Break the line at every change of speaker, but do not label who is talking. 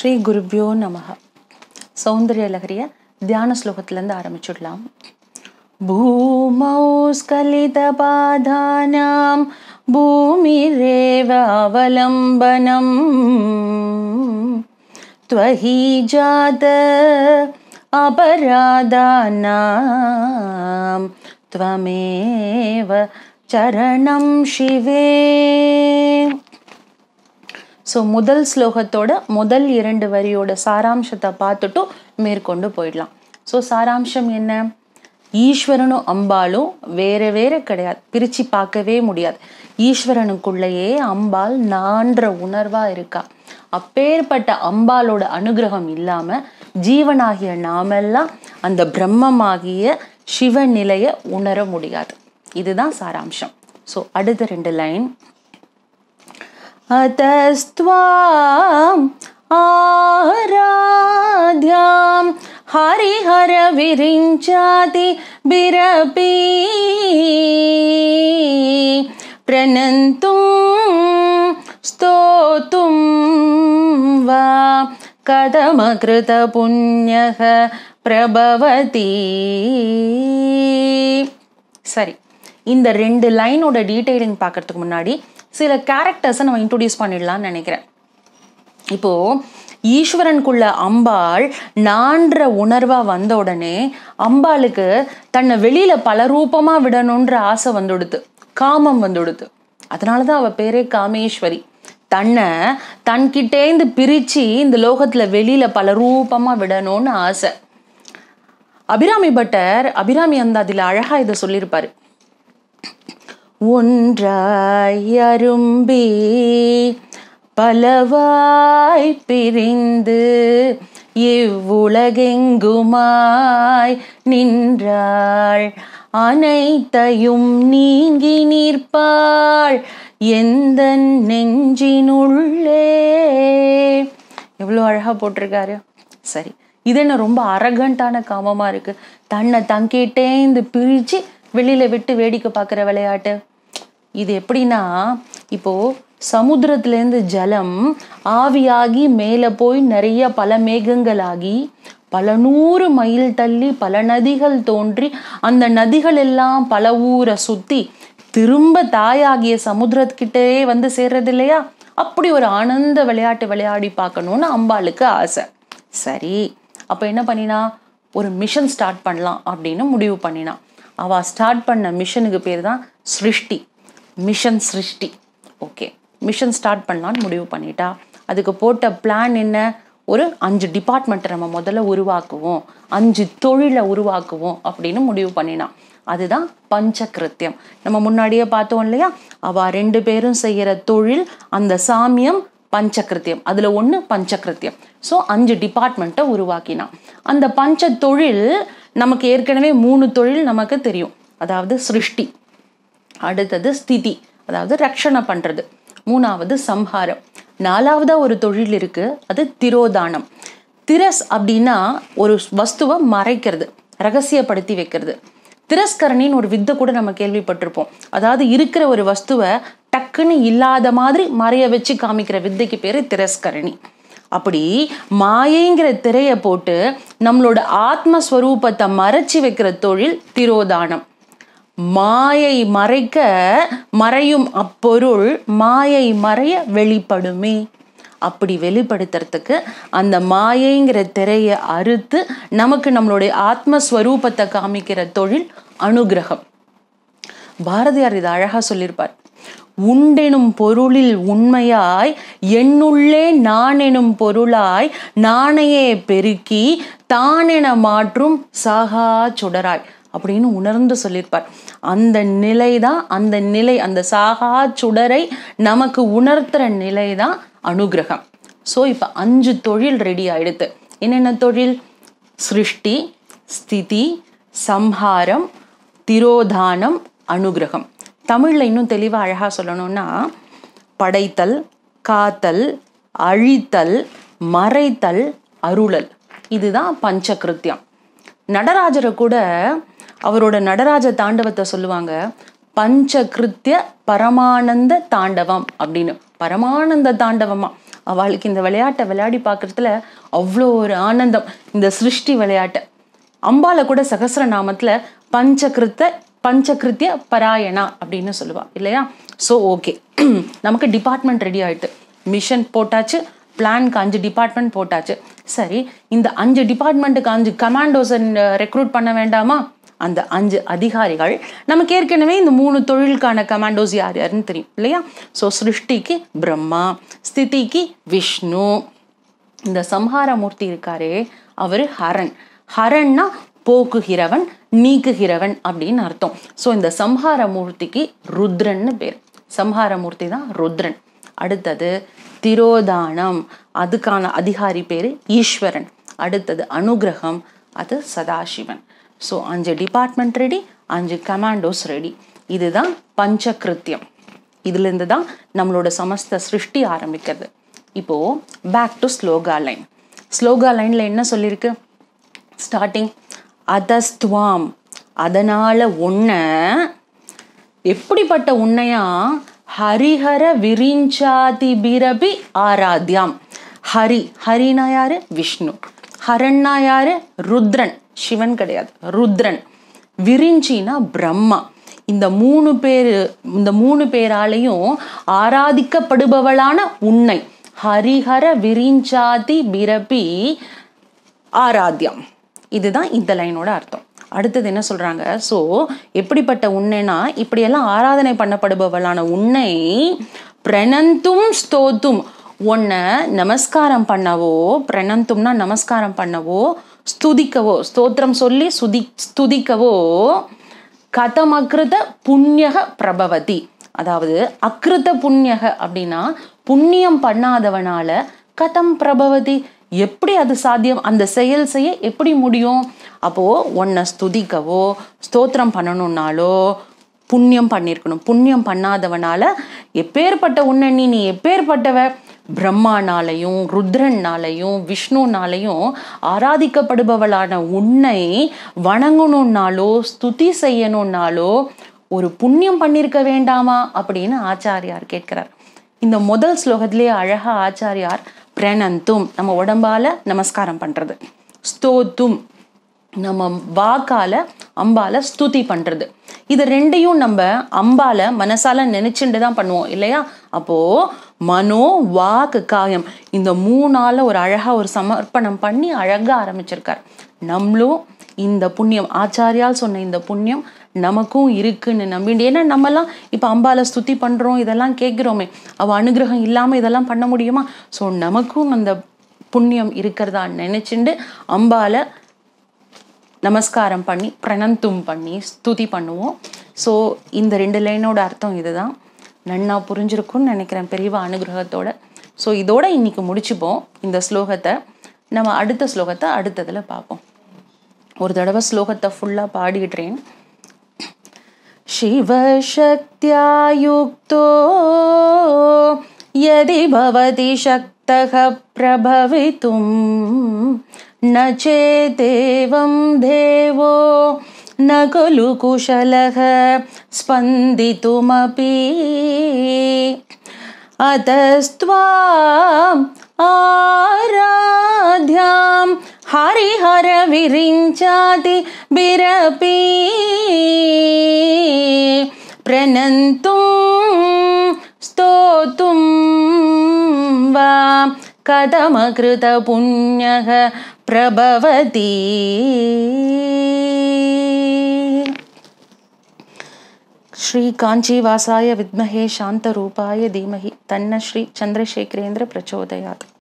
ஸ்ரீ குருப்யோ நமக சௌந்தர்ய லகரிய தியான ஸ்லோகத்திலேருந்து ஆரம்பிச்சுடலாம் பூமௌ ஸ்கலிதபாதானாம் பூமிரேவ அவலம்பனம் त्वहि जात अपराधानां त्वमेव சரணம் சிவே ஸோ முதல் ஸ்லோகத்தோட முதல் இரண்டு வரியோட சாராம்சத்தை பார்த்துட்டு மேற்கொண்டு போயிடலாம் ஸோ சாராம்சம் என்ன ஈஸ்வரனும் அம்பாலும் வேற வேற கிடையாது பிரிச்சு பார்க்கவே முடியாது ஈஸ்வரனுக்குள்ளேயே அம்பாள் நான்ற உணர்வா இருக்கா அப்பேற்பட்ட அம்பாலோட அனுகிரகம் இல்லாம ஜீவனாகிய நாமெல்லாம் அந்த பிரம்மமாகிய சிவ நிலைய உணர முடியாது இதுதான் சாராம்சம் ஸோ அடுத்த ரெண்டு லைன் अतस्त्वाम् आराध्यां हरिहरविरिञ्चाति बिरपि प्रणन्तुं स्तोतुं वा कथमकृतपुण्यः प्रभवति சரி இந்த ரெண்டு லைனோட டீட்டெயிலிங் பார்க்கறதுக்கு முன்னாடி சில கேரக்டர்ஸை நம்ம இன்ட்ரோடியூஸ் பண்ணிடலாம்னு நினைக்கிறேன் இப்போ ஈஸ்வரனுக்குள்ள அம்பாள் நான்ற உணர்வா வந்த உடனே அம்பாளுக்கு தன்னை வெளியில பல ரூபமா விடணுன்ற ஆசை வந்துடுது காமம் வந்துடுது அதனாலதான் அவ பேரே காமேஸ்வரி தன்னை தன்கிட்டேந்து பிரிச்சு இந்த லோகத்துல வெளியில பல ரூபமா விடணும்னு ஆசை அபிராமி பட்டர் அபிராமி அந்த அதுல அழகா இதை சொல்லியிருப்பாரு ஒன்றாய் அரும்பி பலவாய் பிரிந்து இவ்வுலகெங்குமாய் நின்றாள் அனைத்தையும் நீங்கி நிற்பாள் எந்த நெஞ்சினுள்ளே எவ்வளோ அழகா போட்டிருக்காரு சரி இது என்ன ரொம்ப அரகண்டான காமமா இருக்கு தன்னை தங்கிட்டே இந்த பிரிச்சு வெளியில விட்டு வேடிக்கை பார்க்குற விளையாட்டு இது எப்படின்னா இப்போ சமுத்திரத்திலேருந்து ஜலம் ஆவியாகி மேலே போய் நிறைய பல மேகங்களாகி பல நூறு மைல் தள்ளி பல நதிகள் தோன்றி அந்த நதிகள் எல்லாம் பல ஊரை சுத்தி திரும்ப தாயாகிய சமுத்திரத்துக்கிட்டே வந்து சேர்றது இல்லையா அப்படி ஒரு ஆனந்த விளையாட்டு விளையாடி பார்க்கணும்னு அம்பாளுக்கு ஆசை சரி அப்போ என்ன பண்ணினா ஒரு மிஷன் ஸ்டார்ட் பண்ணலாம் அப்படின்னு முடிவு பண்ணினான் அவ ஸ்டார்ட் பண்ண மிஷனுக்கு பேர் தான் சிருஷ்டி மிஷன் சிருஷ்டி ஓகே மிஷன் ஸ்டார்ட் பண்ணலான்னு முடிவு பண்ணிட்டா அதுக்கு போட்ட பிளான் என்ன ஒரு அஞ்சு டிபார்ட்மெண்ட்டை நம்ம முதல்ல உருவாக்குவோம் அஞ்சு தொழிலை உருவாக்குவோம் அப்படின்னு முடிவு பண்ணினான் அதுதான் பஞ்சகிருத்தியம் நம்ம முன்னாடியே பார்த்தோம் இல்லையா அவ ரெண்டு பேரும் செய்யற தொழில் அந்த சாமியம் பஞ்சகிருத்தியம் அதுல ஒண்ணு பஞ்சகிருத்தியம் ஸோ அஞ்சு டிபார்ட்மெண்ட்டை உருவாக்கினான் அந்த பஞ்ச தொழில் நமக்கு ஏற்கனவே மூணு தொழில் நமக்கு தெரியும் அதாவது சிருஷ்டி அடுத்தது ஸ்திதி அதாவது ரக்ஷணை பண்றது மூணாவது சம்ஹாரம் நாலாவதா ஒரு தொழில் இருக்கு அது திரோதானம் திரஸ் அப்படின்னா ஒரு வஸ்துவை மறைக்கிறது ரகசியப்படுத்தி வைக்கிறது திரஸ்கரணின்னு ஒரு வித்தை கூட நம்ம கேள்விப்பட்டிருப்போம் அதாவது இருக்கிற ஒரு வஸ்துவை டக்குன்னு இல்லாத மாதிரி மறைய வச்சு காமிக்கிற வித்தைக்கு பேரு திரஸ்கரணி அப்படி மாயைங்கிற திரைய போட்டு நம்மளோட ஆத்மஸ்வரூபத்தை மறைச்சி வைக்கிற தொழில் திரோதானம் மாயை மறைக்க மறையும் அப்பொருள் மாயை மறைய வெளிப்படுமே அப்படி வெளிப்படுத்துறதுக்கு அந்த மாயைங்கிற திரைய அறுத்து நமக்கு நம்மளுடைய ஆத்மஸ்வரூபத்தை காமிக்கிற தொழில் அனுகிரகம் பாரதியார் இதை அழகா சொல்லியிருப்பார் உண்டெனும் பொருளில் உண்மையாய் என்னுள்ளே நான் எனும் பொருளாய் நாணையே பெருக்கி தானென மாற்றும் சாகா சுடராய் அப்படின்னு உணர்ந்து சொல்லியிருப்பார் அந்த நிலை தான் அந்த நிலை அந்த சாகா சுடரை நமக்கு உணர்த்துற நிலை தான் அனுகிரகம் ஸோ இப்போ அஞ்சு தொழில் ரெடி ஆயிடுது என்னென்ன தொழில் சிருஷ்டி ஸ்திதி சம்ஹாரம் திரோதானம் அனுகிரகம் தமிழில் இன்னும் தெளிவாக அழகாக சொல்லணும்னா படைத்தல் காத்தல் அழித்தல் மறைத்தல் அருளல் இதுதான் பஞ்சகிருத்தியம் நடராஜரை கூட அவரோட நடராஜ தாண்டவத்தை சொல்லுவாங்க பஞ்சகிருத்திய பரமானந்த தாண்டவம் அப்படின்னு பரமானந்த தாண்டவமா அவளுக்கு இந்த விளையாட்டை விளையாடி பார்க்கறதுல அவ்வளோ ஒரு ஆனந்தம் இந்த சிருஷ்டி விளையாட்டை அம்பால கூட சகஸ்ரநாமத்துல பஞ்சகிருத்த பஞ்சகிருத்திய பராயணா அப்படின்னு சொல்லுவா இல்லையா ஸோ ஓகே நமக்கு டிபார்ட்மெண்ட் ரெடி ஆயிட்டு மிஷன் போட்டாச்சு பிளான்க்கு அஞ்சு டிபார்ட்மெண்ட் போட்டாச்சு சரி இந்த அஞ்சு டிபார்ட்மெண்ட்டுக்கு அஞ்சு கமாண்டோஸை ரெக்ரூட் பண்ண வேண்டாமா அந்த அஞ்சு அதிகாரிகள் நமக்கு ஏற்கனவே இந்த மூணு தொழிலுக்கான கமாண்டோஸ் யார் யாருன்னு தெரியும் இல்லையா ஸோ சிருஷ்டிக்கு பிரம்மா ஸ்திதிக்கு விஷ்ணு இந்த சம்ஹாரமூர்த்தி இருக்காரே அவர் ஹரன் ஹரன்னா போக்குகிறவன் நீக்குகிறவன் அப்படின்னு அர்த்தம் ஸோ இந்த சம்ஹாரமூர்த்திக்கு ருத்ரன்னு பேர் சம்ஹாரமூர்த்தி தான் ருத்ரன் அடுத்தது திரோதானம் அதுக்கான அதிகாரி பேர் ஈஸ்வரன் அடுத்தது அனுகிரகம் அது சதாசிவன் ஸோ அஞ்சு டிபார்ட்மெண்ட் ரெடி அஞ்சு கமாண்டோஸ் ரெடி இதுதான் பஞ்சகிருத்தியம் இதுலேருந்து தான் நம்மளோட சமஸ்த சிருஷ்டி ஆரம்பிக்கிறது இப்போ back to shloka line shloka லைனில் என்ன சொல்லியிருக்கு ஸ்டார்டிங் அதஸ்துவாம் அதனால உன்னை எப்படிப்பட்ட உன்னையா ஹரிஹர விரிஞ்சாதி பிரபி ஆராத்யாம் ஹரி ஹரினா யாரு விஷ்ணு ஹரன்னா யாரு ருத்ரன் சிவன் கிடையாது ருத்ரன் விரிஞ்சினா பிரம்மா இந்த மூணு பேர் இந்த மூணு பேராலையும் ஆராதிக்கப்படுபவளான உன்னை ஹரிஹர விரிஞ்சாதி பிரபி ஆராத்யம் இதுதான் இந்த லைனோட அர்த்தம் அடுத்தது என்ன சொல்றாங்க ஸோ எப்படிப்பட்ட உன்னைனா இப்படியெல்லாம் ஆராதனை பண்ணப்படுபவளான உன்னை பிரணந்தும் ஸ்தோத்தும் உன்னை நமஸ்காரம் பண்ணவோ பிரணந்தும்னா நமஸ்காரம் பண்ணவோ ஸ்துதிக்கவோ ஸ்தோத்திரம் சொல்லி சுதி ஸ்துதிக்கவோ கதமக்ருத புண்ணியக பிரபவதி அதாவது அக்ருத புண்ணியக அப்படின்னா புண்ணியம் பண்ணாதவனால கதம் பிரபவதி எப்படி அது சாத்தியம் அந்த செயல் செய்ய எப்படி முடியும் அப்போ உன்னை ஸ்துதிக்கவோ ஸ்தோத்திரம் பண்ணணும்னாலோ புண்ணியம் பண்ணியிருக்கணும் புண்ணியம் பண்ணாதவனால எப்பேற்பட்ட உன்னை நீ நீ எப்பேற்பட்டவ பிரம்மானாலையும் ருத்ரன்னாலையும் விஷ்ணுனாலையும் ஆராதிக்கப்படுபவளான உன்னை வணங்கணும்னாலோ ஸ்துதி செய்யணும்னாலோ ஒரு புண்ணியம் பண்ணியிருக்க வேண்டாமா அப்படின்னு ஆச்சாரியார் கேட்கிறார் இந்த முதல் ஸ்லோகத்திலே அழகா ஆச்சாரியார் பிரணந்தும் நம்ம உடம்பால நமஸ்காரம் பண்றது ஸ்தோத்தும் நம்ம வாக்கால அம்பால ஸ்துதி பண்றது இது ரெண்டையும் நம்ம அம்பால மனசால நினைச்சுட்டு தான் பண்ணுவோம் இல்லையா அப்போ மனோ வாக்கு காயம் இந்த மூணால ஒரு அழகா ஒரு சமர்ப்பணம் பண்ணி அழகா ஆரம்பிச்சிருக்கார் நம்மளும் இந்த புண்ணியம் ஆச்சாரியால் சொன்ன இந்த புண்ணியம் நமக்கும் இருக்குன்னு நம்பிண்டு ஏன்னா நம்மலாம் இப்போ அம்பால ஸ்துதி பண்றோம் இதெல்லாம் கேட்குறோமே அவ அனுகிரகம் இல்லாம இதெல்லாம் பண்ண முடியுமா ஸோ நமக்கும் அந்த புண்ணியம் இருக்கிறதா நினைச்சுண்டு அம்பால நமஸ்காரம் பண்ணி பிரணந்தும் பண்ணி ஸ்துதி பண்ணுவோம் ஸோ இந்த ரெண்டு லைனோட அர்த்தம் இதுதான் நன்னா புரிஞ்சிருக்கும்னு நினைக்கிறேன் பெரியவா அனுகிரகத்தோட ஸோ இதோட இன்னைக்கு முடிச்சுப்போம் இந்த ஸ்லோகத்தை நம்ம அடுத்த ஸ்லோகத்தை அடுத்ததில் பார்ப்போம் ஒரு தடவை ஸ்லோகத்தை ஃபுல்லாக பாடிடுறேன் शिवशक्त्या युक्तो यदि भवति शक्तः प्रभवितुं न चेदेवं देवो न खलु कुशलः स्पन्दितुमपि अतस्त्वाम् आराध्यां हरिहरविरिञ्चाति बिरपि प्रणन्तुं स्तोतुं वा कथमकृतपुण्यः प्रभवति श्रीकाञ्चीवासाय विद्महे शान्तरूपाय धीमहि तन्न श्री चन्द्रशेखरेन्द्र प्रचोदयात्